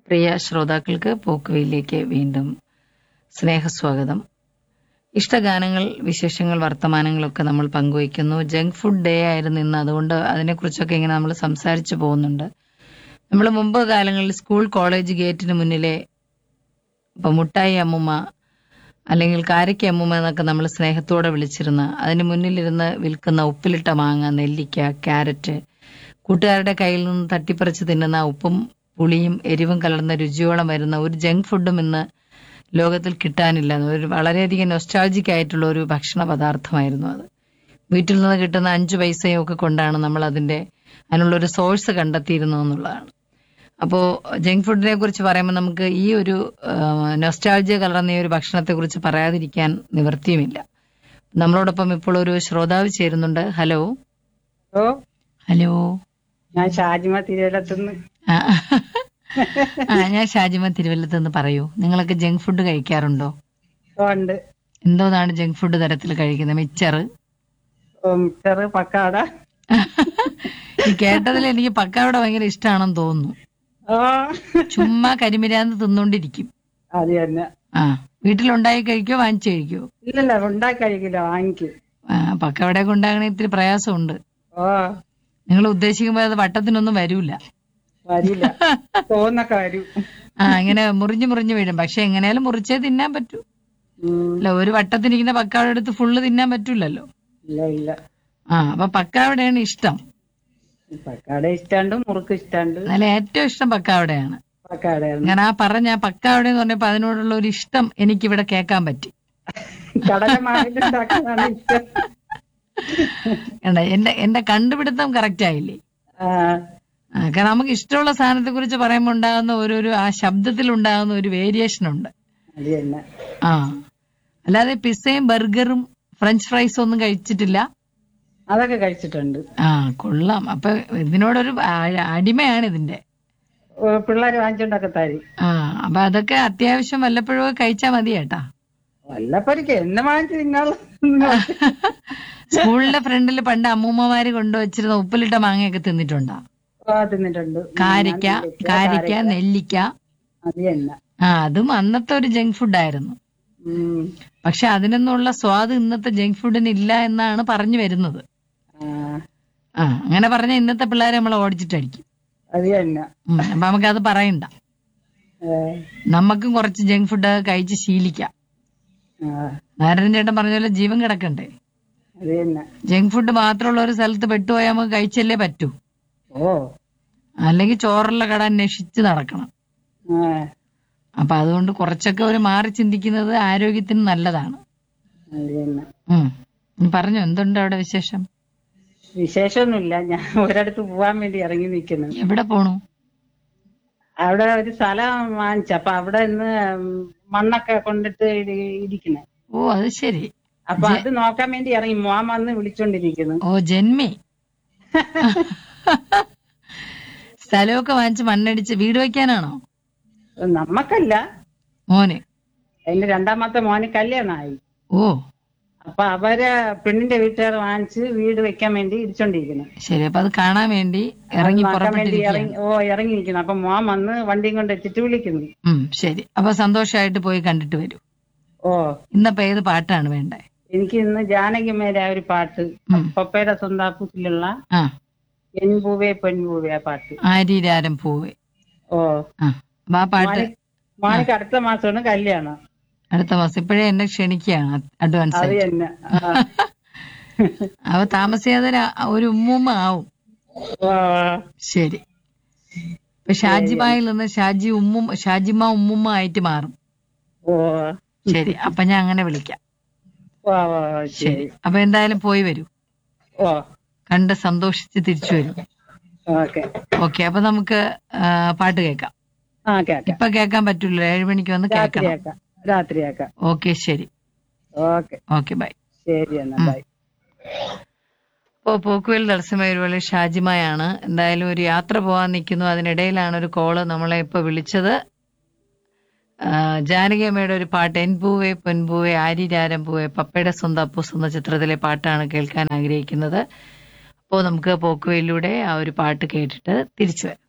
പ്രിയ ശ്രോതാക്കൾക്ക് പോക്കുവയിലേക്ക് വീണ്ടും സ്നേഹസ്വാഗതം ഇഷ്ടഗാനങ്ങൾ വിശേഷങ്ങൾ വർത്തമാനങ്ങളൊക്കെ നമ്മൾ പങ്കുവയ്ക്കുന്നു ജങ്ക് ഫുഡ് ഡേ ആയിരുന്നു ഇന്ന് അതുകൊണ്ട് അതിനെക്കുറിച്ചൊക്കെ ഇങ്ങനെ നമ്മൾ സംസാരിച്ചു പോകുന്നുണ്ട് നമ്മൾ മുമ്പ് കാലങ്ങളിൽ സ്കൂൾ കോളേജ് ഗേറ്റിന് മുന്നിലെ ഇപ്പൊ മുട്ടായി അമ്മുമ്മ അല്ലെങ്കിൽ കാരയ്ക്ക് അമ്മുമ്മ എന്നൊക്കെ നമ്മൾ സ്നേഹത്തോടെ വിളിച്ചിരുന്ന അതിന് മുന്നിലിരുന്ന് വിൽക്കുന്ന ഉപ്പിലിട്ട മാങ്ങ നെല്ലിക്ക ക്യാരറ്റ് കൂട്ടുകാരുടെ കയ്യിൽ നിന്ന് തട്ടിപ്പറിച്ച് തിന്നുന്ന ഉപ്പും പുളിയും എരിവും കലർന്ന രുചിയോളം വരുന്ന ഒരു ജങ്ക് ഫുഡും ഇന്ന് ലോകത്തിൽ കിട്ടാനില്ല ഒരു വളരെയധികം നൊസ്റ്റാൾജിക് ആയിട്ടുള്ള ഒരു ഭക്ഷണ പദാർത്ഥമായിരുന്നു അത് വീട്ടിൽ നിന്ന് കിട്ടുന്ന അഞ്ചു പൈസയും ഒക്കെ കൊണ്ടാണ് നമ്മൾ അതിന്റെ അതിനുള്ള ഒരു സോഴ്സ് കണ്ടെത്തിയിരുന്നു എന്നുള്ളതാണ് അപ്പോൾ ജങ്ക് ഫുഡിനെ കുറിച്ച് പറയുമ്പോൾ നമുക്ക് ഈ ഒരു നൊസ്റ്റാൾജിയ കലർന്ന ഈ ഒരു ഭക്ഷണത്തെ കുറിച്ച് പറയാതിരിക്കാൻ നിവൃത്തിയുമില്ല നമ്മളോടൊപ്പം ഇപ്പോൾ ഒരു ശ്രോതാവ് ചേരുന്നുണ്ട് ഹലോ ഓ ഹലോ ഞാൻ ഷാജിമ തിരുവല്ലത്തുനിന്ന് ആ ആ, ഞാൻ ഷാജിമ തിരുവല്ലത്ത് നിന്ന് പറയൂ നിങ്ങളൊക്കെ ജങ്ക് ഫുഡ് കഴിക്കാറുണ്ടോ ഉണ്ട് എന്തോന്നാണ് ജങ്ക് ഫുഡ് തരത്തിൽ കഴിക്കുന്നത് മിച്ചറ് ഓ, മിച്ചറ് പക്കാട ഈ കേട്ടതിൽ എനിക്ക് പക്കാവിടെ ഭയങ്കര ഇഷ്ടമാണെന്ന് തോന്നുന്നു ഓ ചുമ്മാ കരിമിരാന്ന് തിന്നോണ്ടിരിക്കും അത് തന്നെ ആ വീട്ടിലുണ്ടായി കഴിക്കോ വാങ്ങിച്ചു കഴിക്കോ ഇല്ലല്ല ഉണ്ടാക്കി കഴിക്കില്ല വാങ്ങിക്കും ആ പക്കവടയൊക്കെ ഉണ്ടാകണ ഇത്തിരി പ്രയാസമുണ്ട് ഓ നിങ്ങൾ ഉദ്ദേശിക്കുമ്പോൾ അത് വട്ടത്തിനൊന്നും വരൂല വരില്ല തോന്നൊക്കെ വരും ആ ഇങ്ങനെ മുറിഞ്ഞു മുറിഞ്ഞു വീഴും പക്ഷെ എങ്ങനെയാലും മുറിച്ചേ തിന്നാൻ പറ്റൂ ഉം, അല്ല ഒരു വട്ടത്തിനിരിക്കുന്ന പക്കാവട എടുത്ത് ഫുള്ള് തിന്നാൻ പറ്റൂലല്ലോ ഇല്ല ഇല്ല ആ അപ്പൊ പക്കാവടയാണ് ഇഷ്ടം പക്കാട ഇഷ്ടാണ്ട് മുറുക്ക് ഇഷ്ടാണ്ട് എന്നാലും ഏറ്റവും ഇഷ്ടം പക്കാവടയാണ് പക്കാടയാണ് ഞാൻ ആ പറഞ്ഞ ആ പക്കാവട എന്ന് പറഞ്ഞപ്പോ അതിനോടുള്ള ഒരു ഇഷ്ടം എനിക്കിവിടെ കേൾക്കാൻ പറ്റി കടല മാവിലുണ്ടാക്കുന്നതാണ് ഇഷ്ടം കണ്ടോ? എന്റെ എന്റെ കണ്ടുപിടുത്തം കറക്റ്റ് ആയില്ലേ ആ ആ, കാരണം നമുക്ക് ഇഷ്ടമുള്ള സാധനത്തെ കുറിച്ച് പറയുമ്പോൾ ഉണ്ടാകുന്ന ഒരു ഒരു ആ ശബ്ദത്തിൽ ഉണ്ടാകുന്ന ഒരു വേരിയേഷൻ ഉണ്ട് അത് തന്നെ ആ അല്ലാതെ പിസ്സയും ബർഗറും ഫ്രഞ്ച് ഫ്രൈസും ഒന്നും കഴിച്ചിട്ടില്ല അതൊക്കെ കഴിച്ചിട്ടുണ്ട് ആ കൊള്ളാം അപ്പൊ ഇതിനോടൊരു ആ- അടിമയാണ് ഇതിന്റെ ഓ, പിള്ളേര് വാങ്ങിച്ചോണ്ടൊക്കെ തരും ആ അപ്പൊ അതൊക്കെ അത്യാവശ്യം വല്ലപ്പോഴും ഒക്കെ കഴിച്ചാൽ മതി കേട്ടാ വല്ലപ്പോഴേക്ക് എന്നെ വാങ്ങിച്ച് തിന്നാളൂ സ്കൂളിന്റെ ഫ്രണ്ടിൽ പണ്ട് അമ്മൂമ്മമാര് കൊണ്ടുവച്ചിരുന്ന ഉപ്പിലിട്ട മാങ്ങയൊക്കെ തിന്നിട്ടുണ്ടാ ഓ, തിന്നിട്ടുണ്ട് കാരിക്ക കാരിക്ക നെല്ലിക്ക അത് തന്നെ ആ അതും അന്നത്തെ ഒരു ജങ്ക് ഫുഡായിരുന്നു ഉം. പക്ഷെ അതിനൊന്നുള്ള സ്വാദ് ഇന്നത്തെ ജങ്ക് ഫുഡിന് ഇല്ല എന്നാണ് പറഞ്ഞു വരുന്നത് ആ, ആ അങ്ങനെ പറഞ്ഞ ഇന്നത്തെ പിള്ളേരെ നമ്മൾ ഓടിച്ചിട്ടടിക്കും അത് തന്നെ ഉം, അപ്പൊ നമുക്കത് പറയണ്ട ഏ, നമുക്കും കുറച്ച് ജങ്ക് ഫുഡ് കഴിച്ച് ശീലിക്കാം ആ, നാരായണൻ ചേട്ടൻ പറഞ്ഞ പോലെ ജീവൻ കിടക്കണ്ടേ അത് തന്നെ ജങ്ക് ഫുഡ് മാത്രമുള്ള ഒരു സ്ഥലത്ത് പെട്ടുപോയാൽ നമുക്ക് കഴിച്ചല്ലേ പറ്റൂ ഓ അല്ലെങ്കിൽ ചോറുള്ള കട അന്വേഷിച്ച് നടക്കണം ആ, അപ്പൊ അതുകൊണ്ട് കുറച്ചൊക്കെ ഒരു മാറി ചിന്തിക്കുന്നത് ആരോഗ്യത്തിന് നല്ലതാണ് അത് തന്നെ ഉം നീ പറഞ്ഞോ എന്തുണ്ട് അവിടെ വിശേഷം വിശേഷമൊന്നുമില്ല ഞാൻ ഒരിടത്ത് പോവാൻ വേണ്ടി ഇറങ്ങി നിൽക്കുന്നു എവിടെ പോണു അവിടെ ഒരു സ്ഥലം വാങ്ങിച്ചു അപ്പൊ അവിടെ നിന്ന് മണ്ണൊക്കെ കൊണ്ടിട്ട് ഇടി- ഇരിക്കണേ ഓ അത് ശരി അപ്പൊ അത് നോക്കാൻ വേണ്ടി ഇറങ്ങി മോൻ വന്ന് വിളിച്ചോണ്ടിരിക്കുന്നു ഓ ജന്മി സ്ഥലമൊക്കെ വാങ്ങിച്ച് മണ്ണടിച്ച് വീട് വെക്കാനാണോ നമ്മക്കല്ല മോന് എന്റെ രണ്ടാമത്തെ മോന് കല്യാണമായി ഓ അപ്പൊ അവരെ പെണ്ണിന്റെ വീട്ടുകാർ വാങ്ങിച്ച് വീട് വെക്കാൻ വേണ്ടി ഇരിച്ചോണ്ടിരിക്കുന്നു ശരി അപ്പൊ അത് കാണാൻ വേണ്ടി ഇറങ്ങി നോക്കാൻ വേണ്ടി പുറപ്പെട്ടിരിക്കുകയാണ് ഇറങ്ങി ഓ ഇറങ്ങിയിരിക്കുന്നു അപ്പൊ മോൻ വന്ന് വണ്ടിയും കൊണ്ട് എത്തിച്ച് വിളിക്കുന്നു ഉം ശരി അപ്പൊ സന്തോഷമായിട്ട് പോയി കണ്ടിട്ട് വരൂ ഓ ഇന്നപ്പോ ഏത് പാട്ടാണ് വേണ്ടേ എനിക്ക് ഇന്ന് ജാനകി മേലെ ആ ഒരു പാട്ട് ഉം. പപ്പയുടെ സ്വന്താപ്പൂത്തിലുള്ള ആ എൻപൂവേ പെൺപൂവേ ആ പാട്ട് ആര്യരാരം പൂവേ ഓ ആ അപ്പൊ ആ പാട്ട് മോന് മോനിക്ക് അടുത്ത മാസമാണ് കല്യാണം അടുത്ത മാസം ഇപ്പോഴേ എന്നെ ക്ഷണിക്കുകയാണ് അഡ്വാൻസ് അത് ആയിട്ട് തന്നെ ആ. അവ താമസിയാതെ ഒരു- ഒരു ഉമ്മൂമ്മ ആവും ഓ, ശരി ഇപ്പൊ ഷാജിമായിൽ നിന്ന് ഷാജി ഉമ്മും ഷാജിമ ഉമ്മുമ്മ ആയിട്ട് മാറും ഓ ശരി അപ്പൊ ഞാൻ അങ്ങനെ വിളിക്കാം ഓ ഓ, ശരി ശരി അപ്പൊ എന്തായാലും പോയി വരൂ ഓ കണ്ട് സന്തോഷിച്ച് തിരിച്ചു വരും ഓക്കെ ഓക്കെ അപ്പൊ നമുക്ക് ആ, പാട്ട് കേൾക്കാം ആ കേക്കാം ഇപ്പൊ കേൾക്കാൻ പറ്റൂല ഏഴു മണിക്ക് വന്ന് കേൾക്കണം രാത്രിയാക്കാം രാത്രിയാക്കാം ഓക്കെ ശരി ഓക്കെ ഓക്കെ ബൈ ശരി എന്നാ ബൈ ഇപ്പോ പോക്കുവൽ തടസ്സമേരുവളി ഷാജിമയാണ് എന്തായാലും ഒരു യാത്ര പോകാൻ നിൽക്കുന്നു അതിനിടയിലാണ് ഒരു കോള് നമ്മളെ ഇപ്പൊ വിളിച്ചത് ആ, ജാനകി അമ്മയുടെ ഒരു പാട്ട് എൻപൂവേ പൊൻപൂവേ ആരിരാരം പൂവേ പപ്പയുടെ സ്വന്തം അപ്പൂസ് എന്ന ചിത്രത്തിലെ പാട്ടാണ് കേൾക്കാൻ ആഗ്രഹിക്കുന്നത് അപ്പോൾ നമുക്ക് പോക്കുവയിലൂടെ ആ ഒരു പാട്ട് കേട്ടിട്ട് തിരിച്ചു വരാം